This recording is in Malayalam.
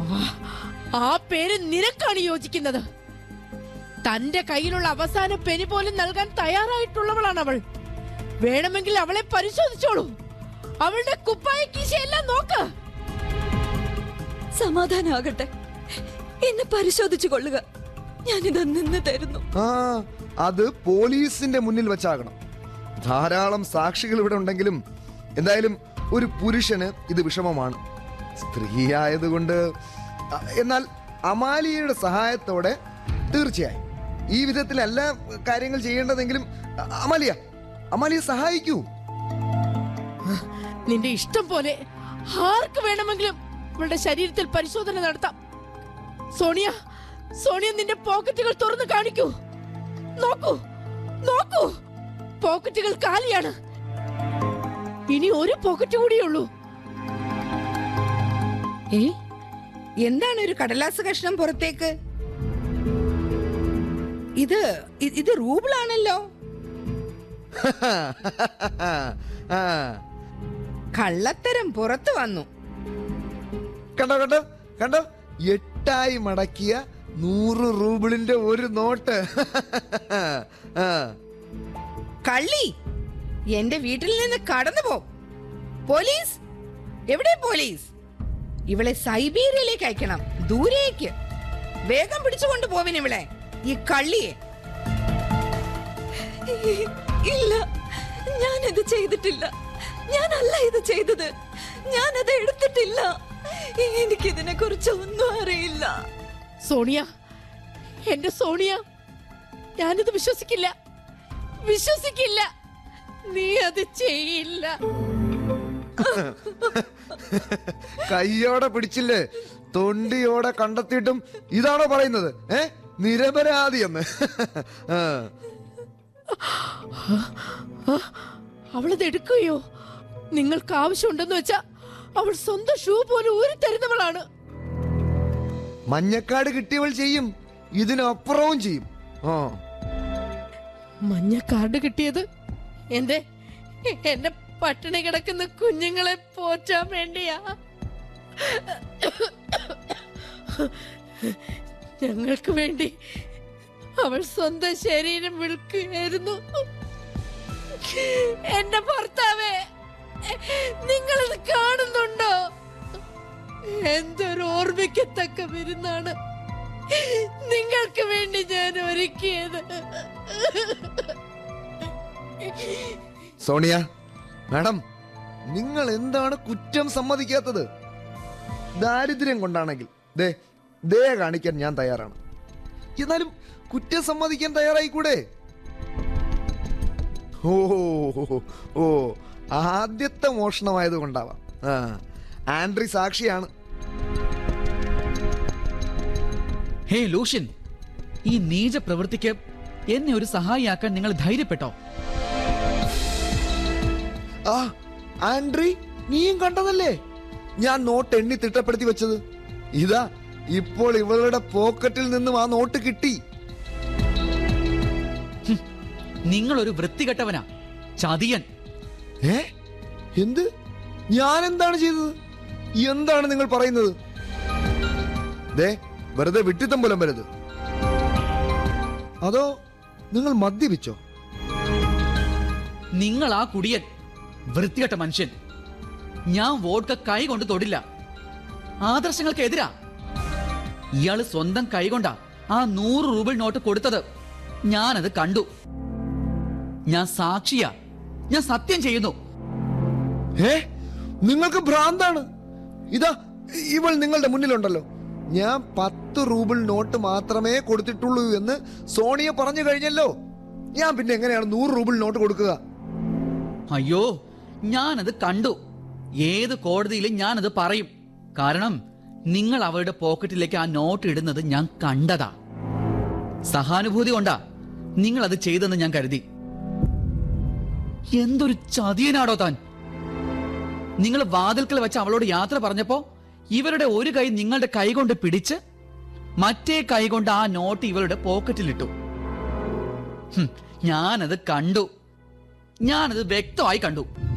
ആ- ആ പേര് നിനക്കാണ് യോജിക്കുന്നത് തന്റെ കയ്യിലുള്ള അവസാന പെനി പോലും നൽകാൻ തയ്യാറായിട്ടുള്ളവളാണ് അവൾ വേണമെങ്കിൽ അവളെ പരിശോധിച്ചോളൂ അവളുടെ കുപ്പായ കീശയെല്ലാം നോക്ക് സമാധാനാകട്ടെ എന്നെ പരിശോധിച്ചു കൊള്ളുക ഞാനിത് നിന്ന് തരുന്നു ആ അത് പോലീസിന്റെ മുന്നിൽ വെച്ചാകണം ധാരാളം സാക്ഷികൾ ഇവിടെ ഉണ്ടെങ്കിലും എന്തായാലും ഒരു പുരുഷന് ഇത് വിഷമമാണ് സ്ത്രീ ആയതുകൊണ്ട് അ- എന്നാൽ അമാലിയയുടെ സഹായത്തോടെ തീർച്ചയായും ഈ വിധത്തിലല്ല കാര്യങ്ങൾ ചെയ്യേണ്ടതെങ്കിലും അ- അമാലിയ അമാലിയ സഹായിക്കൂ നിന്റെ ഇഷ്ടം പോലെ ആർക്ക് വേണമെങ്കിലും അവളുടെ ശരീരത്തിൽ പരിശോധന നടത്താം സോണിയ സോണിയ നിന്റെ പോക്കറ്റുകൾ തുറന്നു കാണിക്കൂ നോക്കൂ നോക്കൂ പോക്കറ്റുകൾ കാലിയാണ് ഇനി ഒരു പോക്കറ്റ് കൂടിയുള്ളൂ ഏ എന്താണ് ഒരു കടലാസ് കഷ്ണം പുറത്തേക്ക് ഇത് ഇ- ഇത് റൂബിളാണല്ലോ ആ, കള്ളത്തരം പുറത്തു വന്നു കണ്ടോ കണ്ടോ കണ്ടോ എട്ടായി മടക്കിയ നൂറ് റൂബിളിന്റെ ഒരു നോട്ട് ആ കള്ളി എന്റെ വീട്ടിൽ നിന്ന് കടന്നു പോ പോലീസ് എവിടെ പോലീസ് ഇവളെ സൈബീരിയയിലേക്ക് അയക്കണം ദൂരേക്ക് വേഗം പിടിച്ചുകൊണ്ട് പോവിൻ ഇവളെ ഈ കള്ളിയെ ഇല്ല ഞാനിത് ചെയ്തിട്ടില്ല ഞാനല്ല ഇത് ചെയ്തത് ഞാനത് എടുത്തിട്ടില്ല എനിക്കിതിനെ കുറിച്ച് ഒന്നും അറിയില്ല സോണിയ എന്റെ സോണിയ ഞാനിത് വിശ്വസിക്കില്ല വിശ്വസിക്കില്ല നീ അത് ചെയ്യില്ല കയ്യോടെ പിടിച്ചില്ലേ തൊണ്ടിയോടെ കണ്ടെത്തിയിട്ടും ഇതാണോ പറയുന്നത് ഏ നിരപരാധി എന്ന് ആ. അവളത് എടുക്കുകയോ നിങ്ങൾക്ക് ആവശ്യമുണ്ടെന്ന് വെച്ചാ അവൾ സ്വന്തം ഷൂ പോലും ഊരി തരുന്നവളാണ് മഞ്ഞക്കാട് കിട്ടിയവൾ ചെയ്യും ഇതിനപ്പുറവും ചെയ്യും ആ മഞ്ഞ കാർഡ് കിട്ടിയത് എന്റെ എന്റെ പട്ടിണി കിടക്കുന്ന കുഞ്ഞുങ്ങളെ പോറ്റാൻ വേണ്ടിയാ ഞങ്ങൾക്ക് വേണ്ടി അവൾ സ്വന്തം ശരീരം വിൽക്കുകയായിരുന്നു എന്റെ ഭർത്താവേ നിങ്ങളിത് കാണുന്നുണ്ടോ എന്തൊരു ഓർമ്മിക്കത്തക്ക വിരുന്നാണ് നിങ്ങൾക്ക് വേണ്ടി ഞാൻ ഒരുക്കിയത് സോണിയ മാഡം നിങ്ങൾ എന്താണ് കുറ്റം സമ്മതിക്കാത്തത് ദാരിദ്ര്യം കൊണ്ടാണെങ്കിൽ ദേ ദേ കാണിക്കാൻ ഞാൻ തയ്യാറാണ് എന്നാലും കുറ്റം സമ്മതിക്കാൻ തയ്യാറായിക്കൂടെ ഓ ഓ, ഓ ആദ്യത്തെ മോഷണമായത് കൊണ്ടാവാം ആ ആൻഡ്രി സാക്ഷിയാണ് ഹേ ലൂഷ്യൻ ഈ നീച പ്രവൃത്തിക്ക് എന്നെ ഒരു സഹായിയാക്കാൻ നിങ്ങൾ ധൈര്യപ്പെട്ടോ ആ ആൻഡ്രി നീയും കണ്ടതല്ലേ ഞാൻ നോട്ട് എണ്ണി തിട്ടപ്പെടുത്തി വെച്ചത് ഇതാ ഇപ്പോൾ ഇവളുടെ പോക്കറ്റിൽ നിന്നും ആ നോട്ട് കിട്ടി നിങ്ങൾ ഒരു വൃത്തികെട്ടവനാ ചതിയൻ ഏ എന്ത് ഞാൻ എന്താണ് ചെയ്തത് എന്താണ് നിങ്ങൾ പറയുന്നത് ദേ വെറുതെ വിട്ടിത്തം പോലും വരരുത് അതോ നിങ്ങൾ മദ്യപിച്ചോ നിങ്ങൾ ആ കുടിയൻ വൃത്തികെട്ട മനുഷ്യൻ ഞാൻ വോഡ്ക കൈ കൊണ്ട് തൊടില്ല ആദർശങ്ങൾക്ക് എതിരാ ഇയാള് സ്വന്തം കൈ കൊണ്ടാ ആ നൂറ് റൂബിൾ നോട്ട് കൊടുത്തത് ഞാനത് കണ്ടു ഞാൻ സാക്ഷിയാ ഞാൻ സത്യം ചെയ്യുന്നു ഏ നിങ്ങൾക്ക് ഭ്രാന്താണ് ഇതാ ഇവൾ നിങ്ങളുടെ മുന്നിലുണ്ടല്ലോ ഞാൻ പത്ത് റൂബിൾ നോട്ട് മാത്രമേ കൊടുത്തിട്ടുള്ളൂ എന്ന് സോണിയ പറഞ്ഞു കഴിഞ്ഞല്ലോ ഞാൻ പിന്നെ എങ്ങനെയാണ് നൂറ് റൂബിൾ നോട്ട് കൊടുക്കുക അയ്യോ ഞാനത് കണ്ടു ഏത് കോടതിയിലും ഞാനത് പറയും കാരണം നിങ്ങൾ അവരുടെ പോക്കറ്റിലേക്ക് ആ നോട്ട് ഇടുന്നത് ഞാൻ കണ്ടതാ സഹാനുഭൂതി കൊണ്ടാ നിങ്ങൾ അത് ചെയ്തെന്ന് ഞാൻ കരുതി എന്തൊരു ചതിയനാടോ താൻ നിങ്ങൾ വാതിൽക്കൽ വെച്ച് അവളോട് യാത്ര പറഞ്ഞപ്പോ ഇവരുടെ ഒരു കൈ നിങ്ങളുടെ കൈ കൊണ്ട് പിടിച്ച് മറ്റേ കൈ കൊണ്ട് ആ നോട്ട് ഇവളുടെ പോക്കറ്റിലിട്ടു ഹും, ഞാനത് കണ്ടു ഞാനത് വ്യക്തമായി കണ്ടു